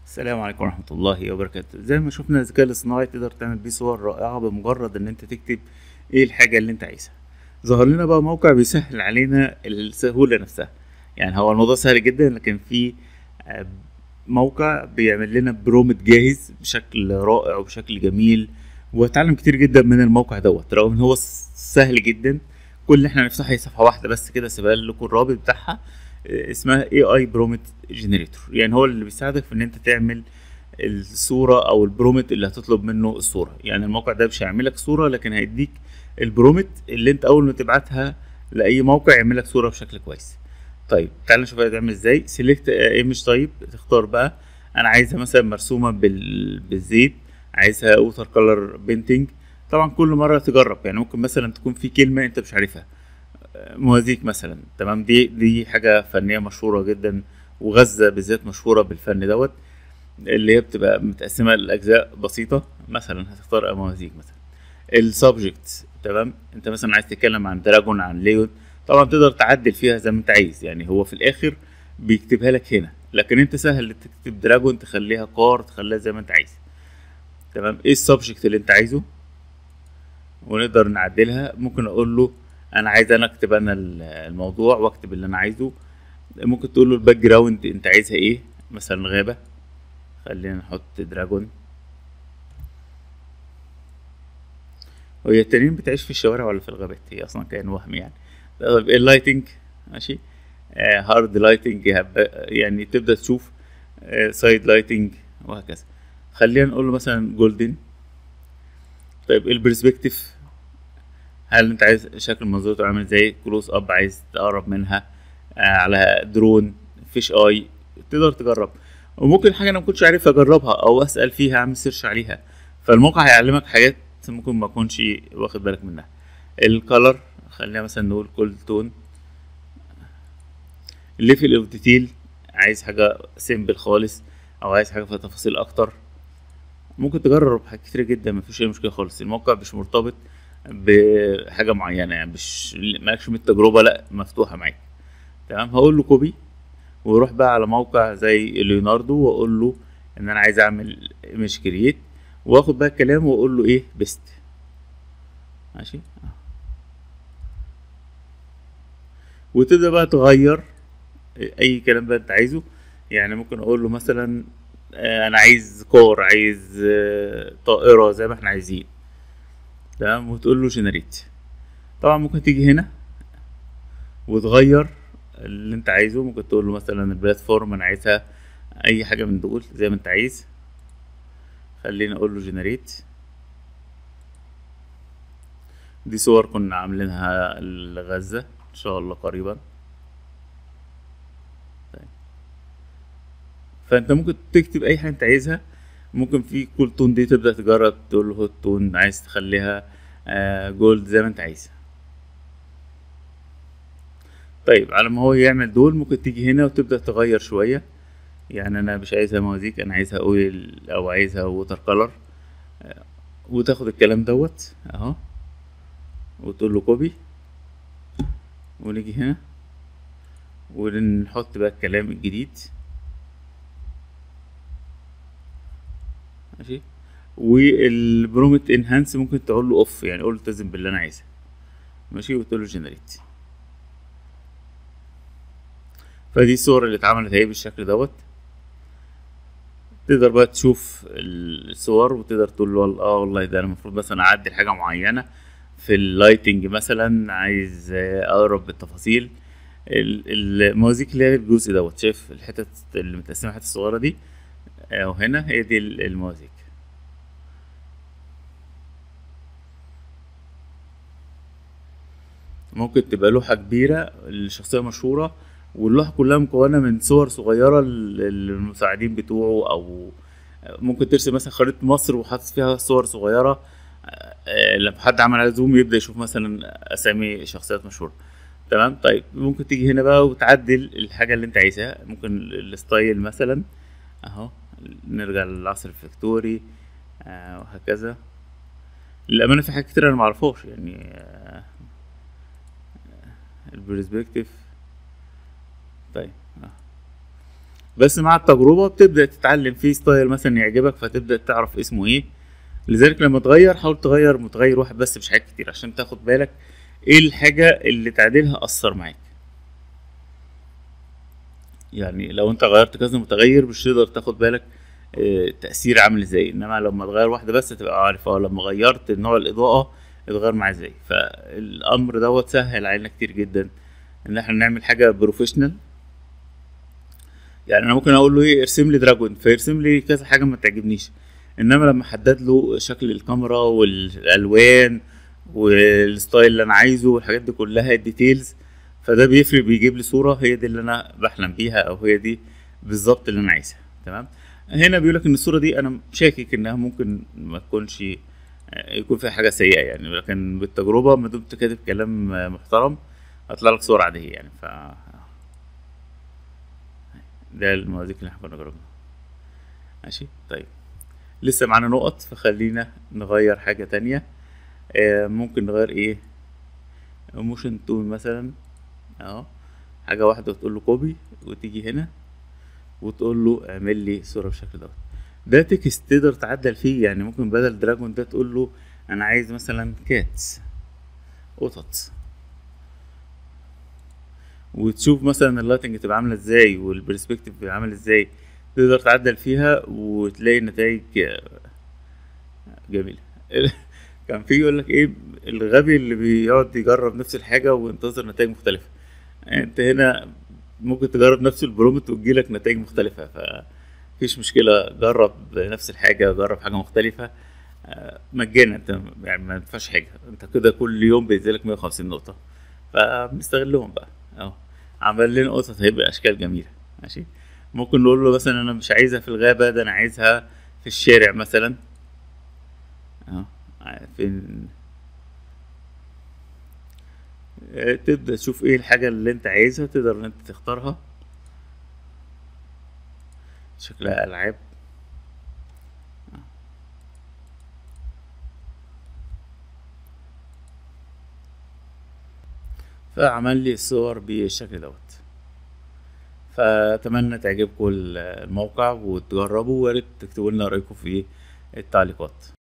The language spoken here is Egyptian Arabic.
السلام عليكم ورحمة الله وبركاته زي ما شفنا الذكاء الاصطناعي تقدر تعمل بيه صور رائعة بمجرد ان انت تكتب ايه الحاجة اللي انت عايزها ظهر لنا بقى موقع بيسهل علينا السهولة نفسها يعني هو الموضوع سهل جدا لكن في آه، موقع بيعمل لنا برومت جاهز بشكل رائع وبشكل جميل واتعلم كتير جدا من الموقع دوت رغم ان هو س- سهل جدا كل اللي احنا نفتحه هي صفحة واحدة بس كده سيبها لكم الرابط بتاعها آه، اسمها اي اي برومت جنريتور يعني هو اللي بيساعدك في ان انت تعمل الصورة او البرومت اللي هتطلب منه الصورة يعني الموقع ده مش هيعمل لك صورة لكن هيديك البرومت اللي انت اول ما تبعتها لاي موقع يعمل لك صورة بشكل كويس طيب تعال نشوف هتعمل ازاي سيلكت ايمج تايب تختار بقى انا عايزها مثلا مرسومة بال... بالزيت عايزها اوتر كولر بينتنج طبعا كل مرة تجرب يعني ممكن مثلا تكون في كلمة انت مش عارفها موازيك مثلا تمام دي دي حاجة فنية مشهورة جدا وغزة بالذات مشهورة بالفن دوت اللي هي بتبقى متقسمة لأجزاء بسيطة مثلا هتختار موازيك مثلا السبجكت تمام انت مثلا عايز تتكلم عن دراجون عن ليون طبعا تقدر تعدل فيها زي ما انت عايز يعني هو في الاخر بيكتبها لك هنا لكن انت سهل تكتب دراجون تخليها كار تخليها زي ما انت عايز تمام ايه السبجكت اللي انت عايزه ونقدر نعدلها ممكن اقول له انا عايز انا اكتب انا ال- الموضوع واكتب اللي انا عايزه ممكن تقول له الباك جراوند انت عايزها ايه مثلا غابة خلينا نحط دراجون وهي التنين بتعيش في الشوارع ولا في الغابات هي اصلا كائن وهمي يعني طيب اللايتنج ماشي هارد لايتنج يعني تبدا تشوف سايد لايتنج وهكذا خلينا نقول له مثلا جولدن طيب البرسبكتيف هل انت عايز شكل منظورته عامل ازاي كلوز اب عايز تقرب منها آه على درون فيش اي تقدر تجرب وممكن حاجه انا ما كنتش عارف اجربها او اسال فيها اعمل سيرش عليها فالموقع هيعلمك حاجات ممكن ما تكونش واخد بالك منها الكالر خلينا مثلا نقول كل تون الليفل اوف ديتيل عايز حاجه سيمبل خالص او عايز حاجه فيها تفاصيل اكتر ممكن تجرب حاجات كتير جدا مفيش اي مشكله خالص الموقع مش مرتبط بحاجه معينه يعني مش مالكش من التجربه لا مفتوحه معاك تمام هقول له كوبي واروح بقى على موقع زي ليوناردو واقول له ان انا عايز اعمل ايمج كرييت واخد بقى الكلام واقول له ايه بيست ماشي وتبدا بقى تغير اي كلام بقى انت عايزه يعني ممكن اقول له مثلا آه، انا عايز كور عايز آه، طائره زي ما احنا عايزين تمام وتقول له جنريت طبعا ممكن تيجي هنا وتغير اللي انت عايزه ممكن تقول له مثلا البلاتفورم انا عايزها اي حاجه من دول زي ما انت عايز خليني اقول له جنريت دي صور كنا عاملينها لغزة ان شاء الله قريبا طيب. فانت ممكن تكتب اي حاجه انت عايزها ممكن في كل تون دي تبدا تجرب تقول له هوت تون عايز تخليها آه جولد زي ما انت عايز طيب على ما هو يعمل دول ممكن تيجي هنا وتبدا تغير شويه يعني انا مش عايزها موازيك انا عايزها اويل او عايزها ووتر كولر وتاخد الكلام دوت اهو وتقول له كوبي ونيجي هنا ونحط بقى الكلام الجديد ماشي والبرومت انهانس ممكن تقول له اوف يعني قول له التزم باللي انا عايزها ماشي وتقول له جنريت فدي الصور اللي اتعملت اهي بالشكل دوت تقدر بقى تشوف الصور وتقدر تقول له اه والله ده انا المفروض مثلا اعدل حاجه معينه في اللايتنج مثلا عايز آه، اقرب بالتفاصيل ال- الموازيك اللي هي الجزء دوت شايف الحتت اللي متقسمه الحتت الصغيره دي اهو هنا هي دي ال- الموازيك ممكن تبقى لوحة كبيرة لشخصية مشهورة واللوحة كلها مكونة من صور صغيرة لل- للمساعدين بتوعه أو ممكن ترسم مثلا خريطة مصر وحاطط فيها صور صغيرة آه، لما حد عمل على زوم يبدأ يشوف مثلا أسامي شخصيات مشهورة تمام طيب ممكن تيجي هنا بقى وتعدل الحاجة اللي أنت عايزها ممكن الستايل مثلا أهو نرجع للعصر الفيكتوري آه، وهكذا للأمانة في حاجات كتير أنا معرفهاش يعني آه، البرسبكتيف طيب آه. بس مع التجربه بتبدا تتعلم في ستايل مثلا يعجبك فتبدا تعرف اسمه ايه لذلك لما تغير حاول تغير متغير واحد بس مش حاجات كتير عشان تاخد بالك ايه الحاجه اللي تعديلها اثر معاك يعني لو انت غيرت كذا متغير مش تقدر تاخد بالك آه، التأثير عامل ازاي انما لما تغير واحدة بس تبقى عارف اه لما غيرت نوع الإضاءة اتغير معايا ازاي فالأمر دوت سهل علينا كتير جدا ان احنا نعمل حاجة بروفيشنال يعني انا ممكن اقول له ايه ارسم لي دراجون فيرسم لي كذا حاجة ما تعجبنيش انما لما احدد له شكل الكاميرا والالوان والستايل اللي انا عايزه والحاجات دي كلها الديتيلز فده بيفرق بيجيب لي صورة هي دي اللي انا بحلم بيها او هي دي بالظبط اللي انا عايزها تمام هنا بيقول لك ان الصوره دي انا شاكك انها ممكن ما تكونش آه، يكون فيها حاجه سيئه يعني لكن بالتجربه ما دمت كاتب كلام آه، محترم هطلع لك صوره عاديه يعني ف ده الموازيك اللي احنا كنا جربناها ماشي طيب لسه معانا نقط فخلينا نغير حاجه تانية آه، ممكن نغير ايه موشن تون مثلا اهو حاجه واحده وتقول له كوبي وتيجي هنا وتقول له اعمل لي صوره بالشكل دوت ده تكست تقدر تعدل فيه يعني ممكن بدل دراجون ده تقول له انا عايز مثلا كاتس قطط وتشوف مثلا اللايتنج تبقى عامله ازاي والبرسبكتيف بيبقى عامل ازاي تقدر تعدل فيها وتلاقي نتائج جميله كان في يقول لك ايه الغبي اللي بيقعد يجرب نفس الحاجه وينتظر نتائج مختلفه انت هنا ممكن تجرب نفس البرومت وتجيلك نتائج مختلفة فمفيش مشكلة جرب نفس الحاجة جرب حاجة مختلفة آه، مجانا انت يعني ما تدفعش حاجة انت كده كل يوم بينزلك 150 نقطة فبنستغلهم بقى اهو عمل لنا قطط هيبقى اشكال جميلة ماشي ممكن نقول له مثلا انا مش عايزها في الغابة ده انا عايزها في الشارع مثلا اهو فين آه، تبدأ تشوف ايه الحاجة اللي انت عايزها تقدر ان انت تختارها شكلها ألعاب فعمل لي الصور بالشكل دوت فأتمنى تعجبكم الموقع وتجربوا وياريت تكتبوا لنا رأيكم في التعليقات